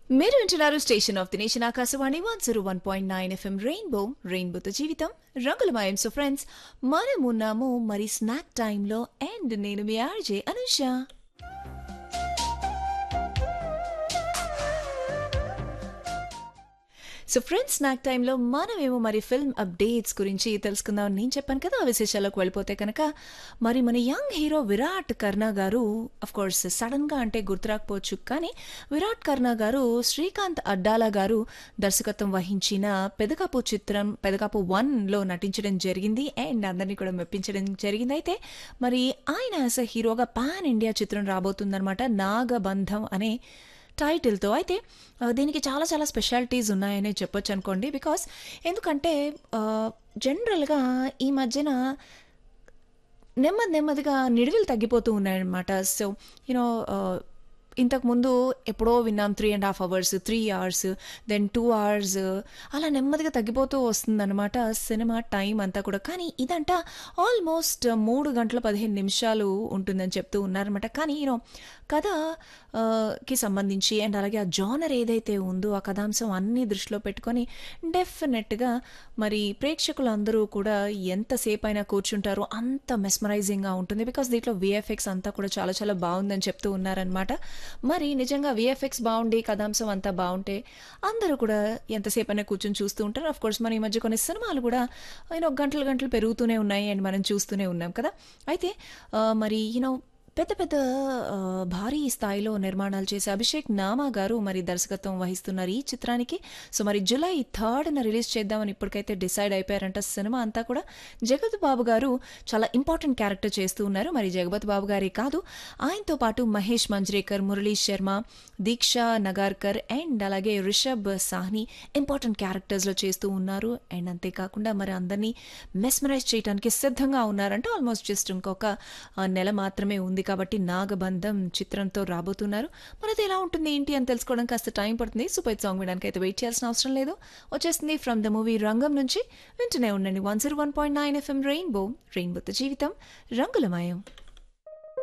మీరు వింటున్నారు station of the nation Akashvani one zero one point nine FM Rainbow రెయిన్బోతో జీవితం రంగులమయం సో ఫ్రెండ్స్ మనం ఉన్నాము మరి స్నాక్ టైంలో అండ్ నేను మీ RJ Anusha so friends snack టైంలో మనమేమో మరి ఫిల్మ్ అప్డేట్స్ గురించి తెలుసుకుందాం నేను చెప్పాను కదా ఆ విశేషాలకు వెళ్ళిపోతే కనుక మరి మన యంగ్ హీరో విరాట్ కర్ణ గారు అఫ్ కోర్స్ సడన్గా అంటే గుర్తురాకపోవచ్చు కానీ విరాట్ కర్ణ గారు శ్రీకాంత్ అడ్డాలా గారు దర్శకత్వం వహించిన పెదకాపు చిత్రం పెదకాపు వన్లో నటించడం జరిగింది అండ్ అందరినీ కూడా మెప్పించడం జరిగింది అయితే మరి ఆయన యాజ్ అ హీరోగా పాన్ ఇండియా చిత్రం రాబోతుందన్నమాట నాగబంధం అనే టైటిల్తో అయితే ఆ, దీనికి చాలా చాలా స్పెషాలిటీస్ ఉన్నాయని చెప్పొచ్చు అనుకోండి బికాస్ ఎందుకంటే జనరల్గా ఈ మధ్యన నెమ్మది నెమ్మదిగా నిడివిలు తగ్గిపోతూ ఉన్నాయన్నమాట సో యూనో ఇంతకుముందు ఎప్పుడో విన్నాం three and half hours three hours then two hours అలా నెమ్మదిగా తగ్గిపోతూ వస్తుందన్నమాట సినిమా టైం అంతా కూడా కానీ ఇదంట ఆల్మోస్ట్ మూడు గంటల పదిహేను నిమిషాలు ఉంటుందని చెప్తూ ఉన్నారనమాట కానీ యూనో కథ ఆ, కి సంబంధించి అండ్ అలాగే ఆ జానర్ ఏదైతే ఉందో ఆ కథాంశం అన్నీ దృష్టిలో పెట్టుకొని డెఫినెట్గా మరి ప్రేక్షకులందరూ కూడా ఎంతసేపు అయినా కూర్చుంటారో అంత మెస్మరైజింగ్గా ఉంటుంది బికాస్ దీంట్లో విఎఫ్ఎక్స్ అంతా కూడా చాలా చాలా బాగుందని చెప్తూ ఉన్నారనమాట మరి నిజంగా విఎఫ్ఎక్స్ బాగుండి కథాంశం అంతా బాగుంటే అందరూ కూడా ఎంతసేపు అయినా కూర్చొని చూస్తూ ఉంటారు అఫ్ కోర్స్ మన ఈ మధ్య కొన్ని సినిమాలు కూడా యూనో గంటలు గంటలు పెరుగుతూనే ఉన్నాయి అండ్ మనం చూస్తూనే ఉన్నాం కదా అయితే ఆ, మరి యూనో పెద్ద పెద్ద ఆ, భారీ స్థాయిలో నిర్మాణాలు చేసే అభిషేక్ నామా గారు మరి దర్శకత్వం వహిస్తున్నారు ఈ చిత్రానికి సో మరి జూలై థర్డ్న రిలీజ్ చేద్దామని ఇప్పటికైతే డిసైడ్ అయిపోయారంట సినిమా అంతా కూడా జగత్ బాబు గారు చాలా ఇంపార్టెంట్ క్యారెక్టర్ చేస్తూ ఉన్నారు మరి జగపతి బాబు గారే కాదు ఆయనతో పాటు మహేష్ మంజ్రేకర్ మురళీ శర్మ దీక్షా నగార్కర్ అండ్ అలాగే రిషబ్ సాహ్ని ఇంపార్టెంట్ క్యారెక్టర్స్లో చేస్తూ ఉన్నారు అండ్ అంతేకాకుండా మరి అందరినీ మెస్మరైజ్ చేయడానికి సిద్ధంగా ఉన్నారంటే ఆల్మోస్ట్ జస్ట్ ఇంకొక ఆ, నెల మాత్రమే ఉంది కాబట్టి నాగబంధం చిత్రంతో రాబోతున్నారు మరి అది ఎలా ఉంటుంది ఏంటి అని తెలుసుకోవడం కాస్త టైం పడుతుంది సూపర్ సాంగ్ వినడానికి అయితే వెయిట్ చేయాల్సిన అవసరం లేదు వచ్చేస్తుంది ఫ్రమ్ ద మూవీ రంగం నుంచి వింటూనే ఉండండి one zero one point nine FM Rainbow రెయిన్బోతో జీవితం రంగులమయం